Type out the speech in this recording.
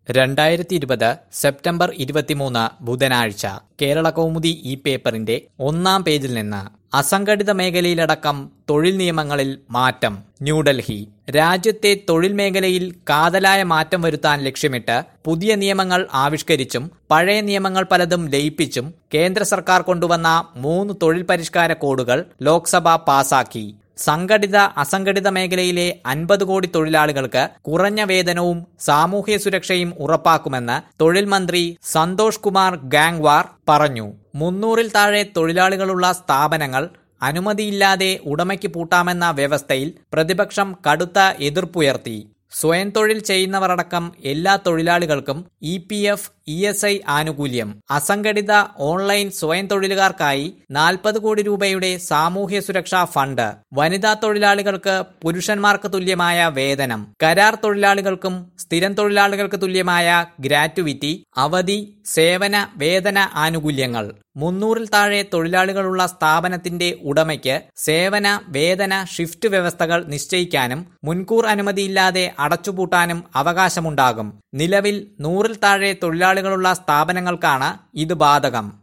രണ്ടായിരത്തി ഇരുപത് സെപ്റ്റംബർ ഇരുപത്തിമൂന്ന് ബുധനാഴ്ച കേരള കൗമുദി ഈ പേപ്പറിന്റെ ഒന്നാം പേജിൽ നിന്ന് അസംഘടിത മേഖലയിലടക്കം തൊഴിൽ നിയമങ്ങളിൽ മാറ്റം ന്യൂഡൽഹി രാജ്യത്തെ തൊഴിൽ മേഖലയിൽ കാതലായ മാറ്റം വരുത്താൻ ലക്ഷ്യമിട്ട് പുതിയ നിയമങ്ങൾ ആവിഷ്കരിച്ചും പഴയ നിയമങ്ങൾ പലതും ലയിപ്പിച്ചും കേന്ദ്ര സർക്കാർ കൊണ്ടുവന്ന മൂന്ന് തൊഴിൽ പരിഷ്കാര കോഡുകൾ ലോക്സഭ പാസാക്കി സംഘടിത അസംഘടിത മേഖലയിലെ അൻപത് കോടി തൊഴിലാളികൾക്ക് കുറഞ്ഞ വേതനവും സാമൂഹ്യ സുരക്ഷയും ഉറപ്പാക്കുമെന്ന് തൊഴിൽ മന്ത്രി സന്തോഷ് കുമാർ ഗാംഗ്വാർ പറഞ്ഞു മുന്നൂറിൽ താഴെ തൊഴിലാളികളുള്ള സ്ഥാപനങ്ങൾ അനുമതിയില്ലാതെ ഉടമയ്ക്ക് പൂട്ടാമെന്ന വ്യവസ്ഥയിൽ പ്രതിപക്ഷം കടുത്ത എതിർപ്പുയർത്തി സ്വയം തൊഴിൽ ചെയ്യുന്നവരടക്കം എല്ലാ തൊഴിലാളികൾക്കും E P F E S I ആനുകൂല്യം അസംഘടിത ഓൺലൈൻ സ്വയം തൊഴിലുകാർക്കായി നാൽപ്പത് കോടി രൂപയുടെ സാമൂഹ്യ സുരക്ഷാ ഫണ്ട് വനിതാ തൊഴിലാളികൾക്ക് പുരുഷന്മാർക്ക് തുല്യമായ വേതനം കരാർ തൊഴിലാളികൾക്കും സ്ഥിരം തൊഴിലാളികൾക്ക് തുല്യമായ ഗ്രാറ്റുവിറ്റി അവധി സേവന വേതന ആനുകൂല്യങ്ങൾ മുന്നൂറിൽ താഴെ തൊഴിലാളികളുള്ള സ്ഥാപനത്തിന്റെ ഉടമയ്ക്ക് സേവന വേതന ഷിഫ്റ്റ് വ്യവസ്ഥകൾ നിശ്ചയിക്കാനും മുൻകൂർ അനുമതിയില്ലാതെ അടച്ചുപൂട്ടാനും അവകാശമുണ്ടാകും നിലവിൽ നൂറിൽ താഴെ തൊഴിലാളികളുള്ള സ്ഥാപനങ്ങൾക്കാണ് ഇത് ബാധകം